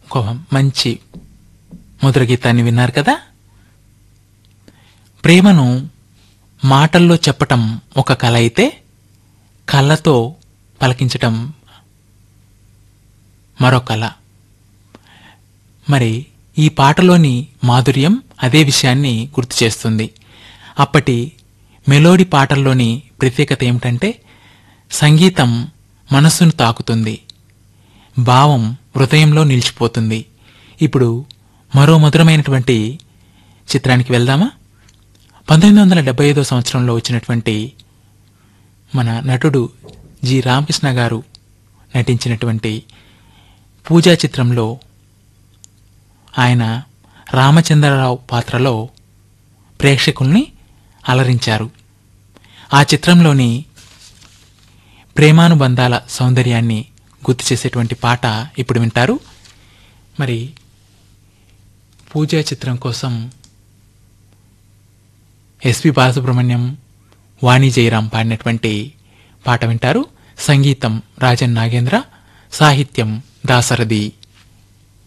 ఒక మంచి మధుర గీతాన్ని విన్నారు కదా ప్రేమను మాటల్లో చెప్పటం ఒక కళ అయితే కళ్ళతో పలకించటం మరో కళ మరి ఈ పాటలోని మాధుర్యం అదే విషయాన్ని గుర్తు చేస్తుంది అప్పటి మెలోడీ పాటల్లోని ప్రత్యేకత ఏమిటంటే సంగీతం మనస్సును తాకుతుంది భావం హృదయంలో నిలిచిపోతుంది ఇప్పుడు మరో మధురమైనటువంటి చిత్రానికి వెళ్దామా పంతొమ్మిది వందల డెబ్బై ఐదో సంవత్సరంలో వచ్చినటువంటి మన నటుడు జి రామకృష్ణ గారు నటించినటువంటి పూజా చిత్రంలో ఆయన రామచంద్రరావు పాత్రలో ప్రేక్షకుల్ని అలరించారు ఆ చిత్రంలోని ప్రేమానుబంధాల సౌందర్యాన్ని గుర్తు చేసేటువంటి పాట ఇప్పుడు వింటారు మరి పూజా చిత్రం కోసం ఎస్పి బాలసుబ్రహ్మణ్యం వాణి జయరాం పాడినటువంటి పాట వింటారు సంగీతం రాజన్ నాగేంద్ర సాహిత్యం దాసరథి